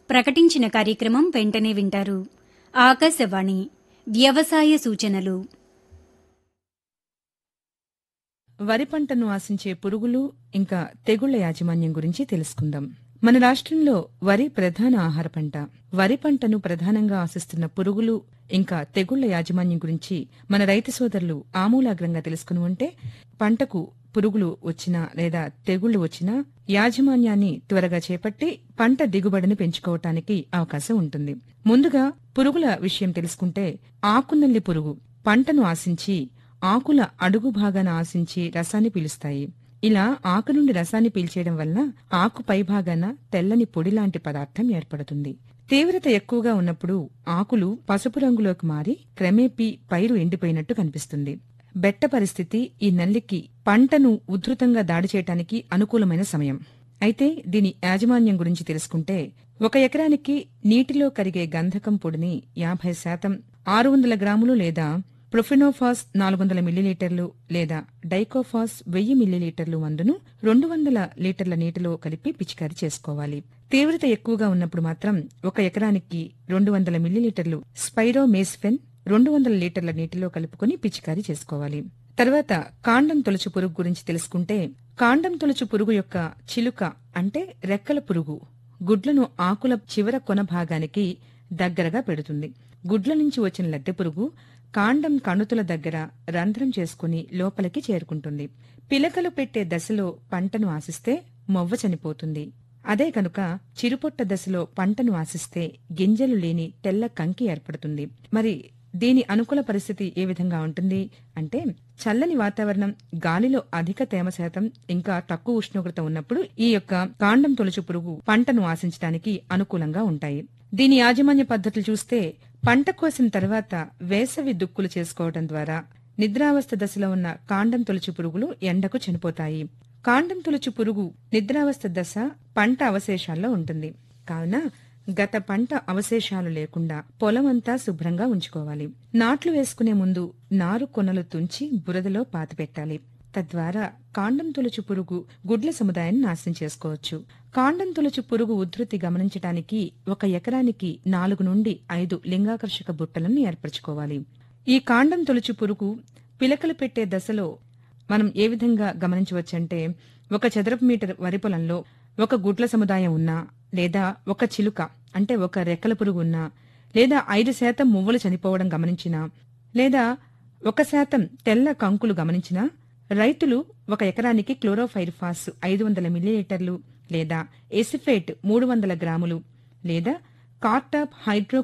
ప్రకటించిన కార్యక్రమం వెంటనే వింటారు ఆకాశవాణి వ్యవసాయ సూచనలు వరి పంటను ఆశించే పురుగులు ఇంకా తెగుళ్ల యాజమాన్యం గురించి తెలుసుకుందాం మన రాష్ట్రంలో వరి ప్రధాన ఆహార పంట వరి పంటను ప్రధానంగా ఆశిస్తున్న పురుగులు ఇంకా తెగుళ్ల యాజమాన్యం గురించి మన రైతు సోదరులు ఆమూలాగ్రంగా తెలుసుకుని ఉంటే పంటకు పురుగులు వచ్చినా లేదా తెగుళ్లు వచ్చినా యాజమాన్యాన్ని త్వరగా చేపట్టి పంట దిగుబడిని పెంచుకోవటానికి అవకాశం ఉంటుంది ముందుగా పురుగుల విషయం తెలుసుకుంటే ఆకునల్లి పురుగు పంటను ఆశించి ఆకుల అడుగు భాగాన ఆశించి రసాన్ని పీలుస్తాయి ఇలా ఆకు నుండి రసాన్ని పీల్చేయడం వలన ఆకు పైభాగాన తెల్లని పొడి లాంటి పదార్థం ఏర్పడుతుంది తీవ్రత ఎక్కువగా ఉన్నప్పుడు ఆకులు పసుపు రంగులోకి మారి క్రమేపీ పైరు ఎండిపోయినట్టు కనిపిస్తుంది బెట్ట పరిస్థితి ఈ నల్లికి పంటను ఉధృతంగా దాడి చేయటానికి అనుకూలమైన సమయం అయితే దీని యాజమాన్యం గురించి తెలుసుకుంటే ఒక ఎకరానికి నీటిలో కరిగే గంధకం పొడిని యాభై శాతం ఆరు వందల గ్రాములు లేదా ప్రొఫినోఫాస్ నాలుగు వందల మిల్లీలీటర్లు లేదా డైకోఫాస్ వెయ్యి మిల్లీలీటర్లు మందును రెండు వందల లీటర్ల నీటిలో కలిపి పిచికారీ చేసుకోవాలి తీవ్రత ఎక్కువగా ఉన్నప్పుడు మాత్రం ఒక ఎకరానికి రెండు వందల మిల్లీలీటర్లు స్పైరోమేస్ఫెన్ రెండు వందల లీటర్ల నీటిలో కలుపుకొని పిచికారీ చేసుకోవాలి తర్వాత కాండం తొలచు పురుగు గురించి తెలుసుకుంటే కాండం తొలచు పురుగు యొక్క చిలుక అంటే రెక్కల పురుగు గుడ్లను ఆకుల చివర కొన భాగానికి దగ్గరగా పెడుతుంది గుడ్ల నుంచి వచ్చిన లద్దె పురుగు కాండం కణుతుల దగ్గర రంధ్రం చేసుకుని లోపలికి చేరుకుంటుంది పిలకలు పెట్టే దశలో పంటను ఆశిస్తే మొవ్వ చనిపోతుంది అదే కనుక చిరుపొట్ట దశలో పంటను ఆశిస్తే గింజలు లేని తెల్ల కంకి ఏర్పడుతుంది మరి దీని అనుకూల పరిస్థితి ఏ విధంగా ఉంటుంది అంటే చల్లని వాతావరణం గాలిలో అధిక తేమ శాతం ఇంకా తక్కువ ఉష్ణోగ్రత ఉన్నప్పుడు ఈ యొక్క కాండం తొలచు పురుగు పంటను ఆశించడానికి అనుకూలంగా ఉంటాయి దీని యాజమాన్య పద్ధతులు చూస్తే పంట కోసిన తర్వాత వేసవి దుక్కులు చేసుకోవడం ద్వారా నిద్రావస్థ దశలో ఉన్న కాండం తొలచు పురుగులు ఎండకు చనిపోతాయి కాండం తొలచు పురుగు నిద్రావస్థ దశ పంట అవశేషాల్లో ఉంటుంది కావున గత పంట అవశేషాలు లేకుండా పొలమంతా శుభ్రంగా ఉంచుకోవాలి నాట్లు వేసుకునే ముందు నారు కొనలు తుంచి బురదలో పాతిపెట్టాలి తద్వారా కాండం తొలచు పురుగు గుడ్ల సముదాయాన్ని నాశనం చేసుకోవచ్చు కాండం తొలచు పురుగు ఉధృతి గమనించడానికి ఒక ఎకరానికి నాలుగు నుండి ఐదు లింగాకర్షక బుట్టలను ఏర్పరచుకోవాలి ఈ కాండం తొలచు పురుగు పిలకలు పెట్టే దశలో మనం ఏ విధంగా గమనించవచ్చంటే ఒక చదరపు మీటర్ వరి పొలంలో ఒక గుడ్ల సముదాయం ఉన్నా లేదా ఒక చిలుక అంటే ఒక రెక్కల పురుగు ఉన్నా లేదా ఐదు శాతం మువ్వలు చనిపోవడం గమనించినా లేదా ఒక శాతం తెల్ల కంకులు గమనించినా రైతులు ఒక ఎకరానికి క్లోరోఫైరిఫాస్ ఐదు వందల మిల్లీలీటర్లు లేదా ఎసిఫేట్ మూడు వందల గ్రాములు లేదా కార్టాప్ హైడ్రో